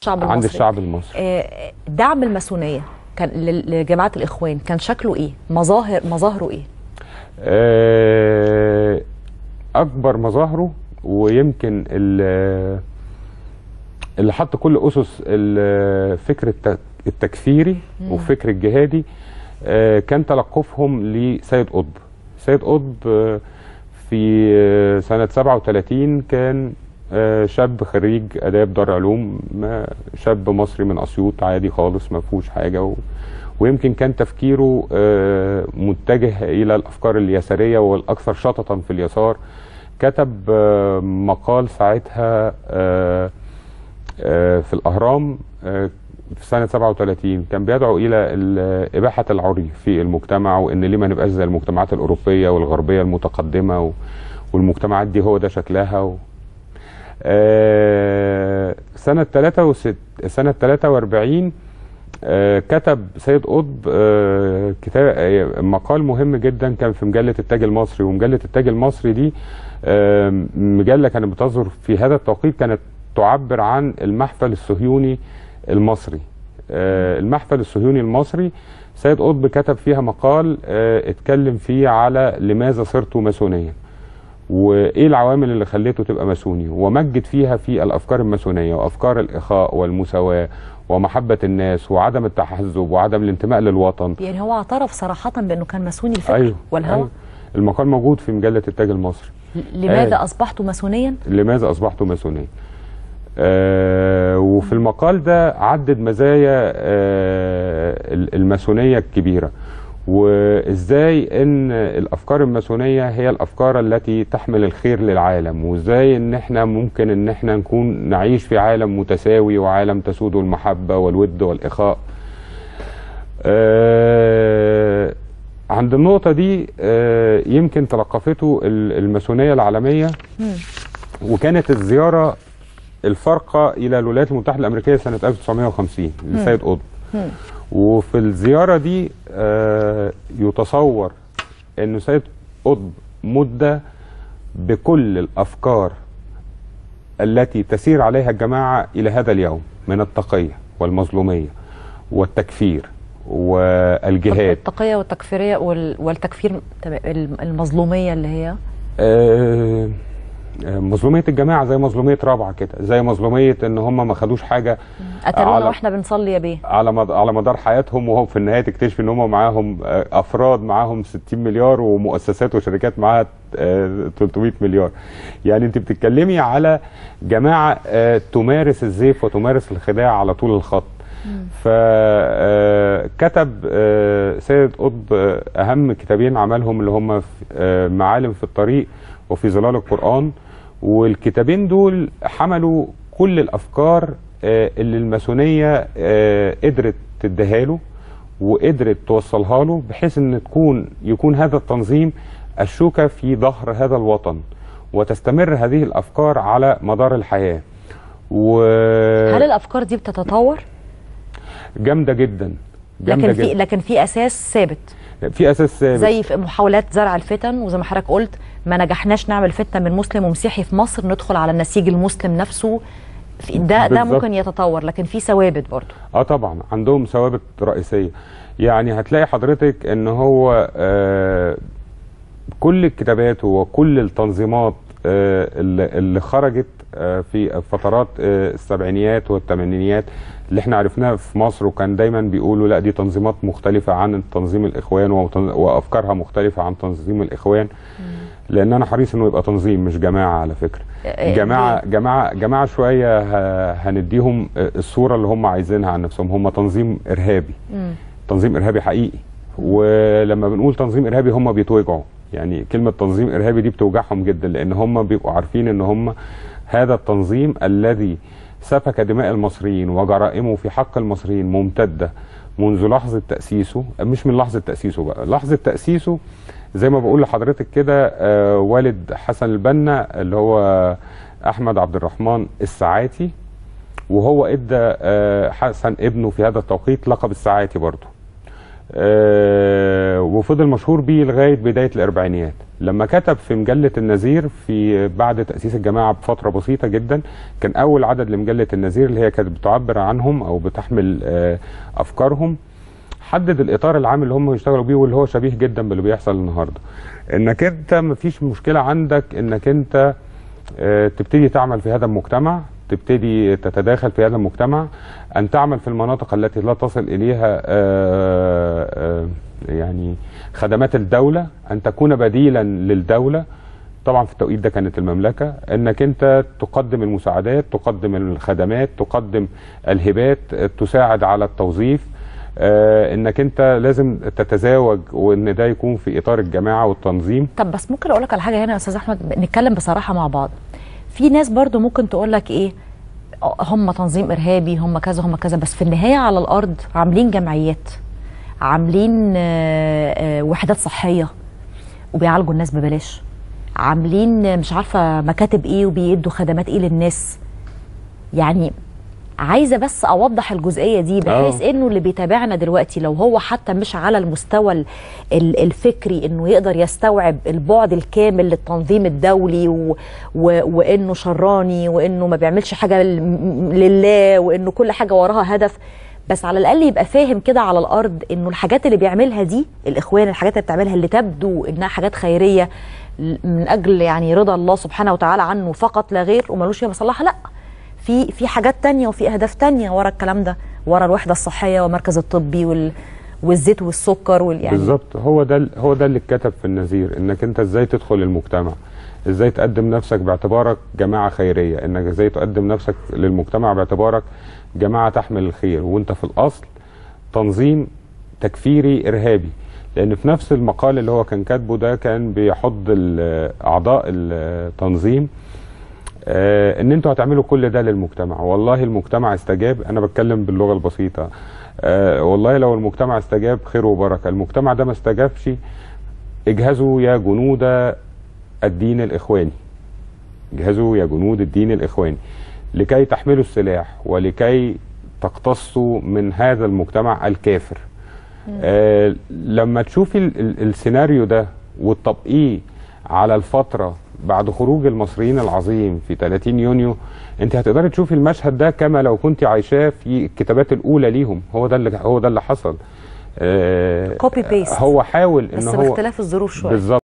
الشعب المصري عند الشعب المصري آه، دعم الماسونيه كان لل- لجماعه الاخوان كان شكله ايه مظاهر مظاهره ايه آه، اكبر مظاهره ويمكن ال- اللي حط كل اسس الفكر الت- التكفيري والفكر الجهادي آه، كان تلقفهم لسيد قطب سيد قطب آه، في آه، سنة 37 كان آه، شاب خريج آداب دار علوم ما- شاب مصري من أسيوط عادي خالص ما فيهوش حاجة و... ويمكن كان تفكيره آه، متجه إلى الأفكار اليسارية والأكثر شططا في اليسار كتب آه، مقال ساعتها آه، آه، في الأهرام آه، في سنة 37 كان بيدعو إلى ال- إباحة العري في المجتمع وإن ليه ما نبقاش زي المجتمعات الأوروبية والغربية المتقدمة و- والمجتمعات دي هو ده شكلها و... آه، سنة 63 سنة 43 آه، كتب سيد قطب آه، كتاب آه، مقال مهم جدا كان في مجلة التاج المصري ومجلة التاج المصري دي آه، مجلة كانت بتصدر في هذا التوقيت كانت تعبر عن المحفل الصهيوني المصري آه، المحفل الصهيوني المصري سيد قطب كتب فيها مقال آه، اتكلم فيه على لماذا صرت ماسونيا وايه العوامل اللي خليته تبقى ماسوني ومجد فيها في الافكار الماسونيه وافكار الاخاء والمساواه ومحبه الناس وعدم التحزب وعدم الانتماء للوطن يعني هو اعترف صراحه بانه كان ماسوني الفكر ايوه والهوى أيوة. المقال موجود في مجله التاج المصري لماذا آه. اصبحت ماسونيا لماذا اصبحت ماسونيا آه وفي المقال ده عدد مزايا آه الماسونيه الكبيره وازاي ان الافكار الماسونيه هي الافكار التي تحمل الخير للعالم وازاي ان احنا ممكن ان احنا نكون نعيش في عالم متساوي وعالم تسوده المحبه والود والاخاء آه عند النقطه دي آه يمكن تلقفته ال- الماسونيه العالميه وكانت الزياره الفارقه الى الولايات المتحده الامريكيه سنه 1950 لسيد قطب وفي الزياره دي آه، يتصور انه سيد قطب مدة بكل الافكار التي تسير عليها الجماعه الى هذا اليوم من التقيه والمظلوميه والتكفير والجهاد التقيه والتكفيريه وال- والتكفير تمام، المظلوميه اللي هي آه، آه، مظلوميه الجماعه زي مظلوميه رابعه كده زي مظلوميه ان هم ما خدوش حاجه قتلونا على- واحنا بنصلي يا بيه على مد- على مدار حياتهم وهو في النهايه تكتشف ان هم معاهم آه، افراد معاهم 60 مليار ومؤسسات وشركات معاها آه، 300 مليار يعني انت بتتكلمي على جماعه آه، تمارس الزيف وتمارس الخداع على طول الخط فكتب سيد قطب آه، اهم كتابين عملهم اللي هم في- آه، معالم في الطريق وفي ظلال القران والكتابين دول حملوا كل الافكار آه، اللي الماسونيه آه، قدرت تديها له وقدرت توصلها له بحيث ان تكون يكون هذا التنظيم الشوكه في ظهر هذا الوطن وتستمر هذه الافكار على مدار الحياه و هل الافكار دي بتتطور جامده جدا جامده لكن في جدا لكن في اساس ثابت في اساس ثابت زي في محاولات زرع الفتن وزي ما حضرتك قلت ما نجحناش نعمل فتنه من مسلم ومسيحي في مصر ندخل على النسيج المسلم نفسه في- ده ده بالظبط. ممكن يتطور لكن في ثوابت برضه اه طبعا عندهم ثوابت رئيسيه يعني هتلاقي حضرتك ان هو آه كل الكتابات وكل التنظيمات آه اللي اللي خرجت آه في فترات آه السبعينيات والثمانينيات اللي احنا عرفناها في مصر وكان دايما بيقولوا لا دي تنظيمات مختلفه عن تنظيم الاخوان وتن- وافكارها مختلفه عن تنظيم الاخوان لان انا حريص انه يبقى تنظيم مش جماعه على فكره آه، جماعه جماعه جماعه شويه ه- هنديهم الصوره اللي هم عايزينها عن نفسهم هم تنظيم ارهابي تنظيم ارهابي حقيقي ولما بنقول تنظيم ارهابي هم بيتوجعوا يعني كلمه تنظيم ارهابي دي بتوجعهم جدا لان هم بيبقوا عارفين ان هم هذا التنظيم الذي سفك دماء المصريين وجرائمه في حق المصريين ممتده منذ لحظه تاسيسه مش من لحظه تاسيسه بقى لحظه تاسيسه زي ما بقول لحضرتك كده آه، والد حسن البنا اللي هو احمد عبد الرحمن الساعاتي وهو ادى آه، حسن ابنه في هذا التوقيت لقب الساعاتي برضه آه، وفضل مشهور بيه لغايه بدايه الاربعينيات لما كتب في مجله النذير في بعد تاسيس الجماعه بفتره بسيطه جدا كان اول عدد لمجله النذير اللي هي كانت بتعبر عنهم او بتحمل آه، افكارهم حدد الاطار العام اللي هم يشتغلوا بيه واللي هو شبيه جدا باللي بيحصل النهارده انك انت مفيش مشكله عندك انك انت آه، تبتدي تعمل في هذا المجتمع تبتدي تتداخل في هذا المجتمع ان تعمل في المناطق التي لا تصل اليها آه، آه، يعني خدمات الدوله ان تكون بديلا للدوله طبعا في التوقيت ده كانت المملكه انك انت تقدم المساعدات تقدم الخدمات تقدم الهبات تساعد على التوظيف آه، انك انت لازم تتزاوج وان ده يكون في اطار الجماعه والتنظيم طب بس ممكن اقول لك على حاجه هنا يا استاذ احمد نتكلم بصراحه مع بعض في ناس برضو ممكن تقول لك ايه آه، هم تنظيم ارهابي هم كذا هم كذا بس في النهايه على الارض عاملين جمعيات عاملين آه، آه، وحدات صحيه وبيعالجوا الناس ببلاش عاملين آه، مش عارفه مكاتب ايه وبيدوا خدمات ايه للناس يعني عايزه بس اوضح الجزئيه دي بحيث آه. انه اللي بيتابعنا دلوقتي لو هو حتى مش على المستوى ال- ال- الفكري انه يقدر يستوعب البعد الكامل للتنظيم الدولي و و وانه شراني وانه ما بيعملش حاجه لل- م- لله وانه كل حاجه وراها هدف بس على الاقل يبقى فاهم كده على الارض انه الحاجات اللي بيعملها دي الاخوان الحاجات اللي بتعملها اللي تبدو انها حاجات خيريه ل- من اجل يعني رضا الله سبحانه وتعالى عنه فقط لا غير وملوش فيها مصلحه لا في في حاجات تانية وفي اهداف تانية ورا الكلام ده ورا الوحده الصحيه والمركز الطبي وال والزيت والسكر وال يعني بالظبط هو ده ال- هو ده اللي اتكتب في النذير انك انت ازاي تدخل المجتمع ازاي تقدم نفسك باعتبارك جماعه خيريه انك ازاي تقدم نفسك للمجتمع باعتبارك جماعه تحمل الخير وانت في الاصل تنظيم تكفيري ارهابي لان في نفس المقال اللي هو كان كاتبه ده كان بيحض ال- اعضاء التنظيم آه، ان انتوا هتعملوا كل ده للمجتمع والله المجتمع استجاب انا بتكلم باللغه البسيطه آه، والله لو المجتمع استجاب خير وبركه المجتمع ده ما استجابش اجهزوا يا جنود الدين الاخواني اجهزوا يا جنود الدين الاخواني لكي تحملوا السلاح ولكي تقتصوا من هذا المجتمع الكافر آه لما تشوفي ال- ال- السيناريو ده وتطبقيه على الفترة بعد خروج المصريين العظيم في 30 يونيو انت هتقدري تشوفي المشهد ده كما لو كنت عايشاه في الكتابات الاولى ليهم هو ده اللي هو ده اللي حصل آه Copy paste. هو حاول ان بس هو باختلاف الظروف شويه بالظبط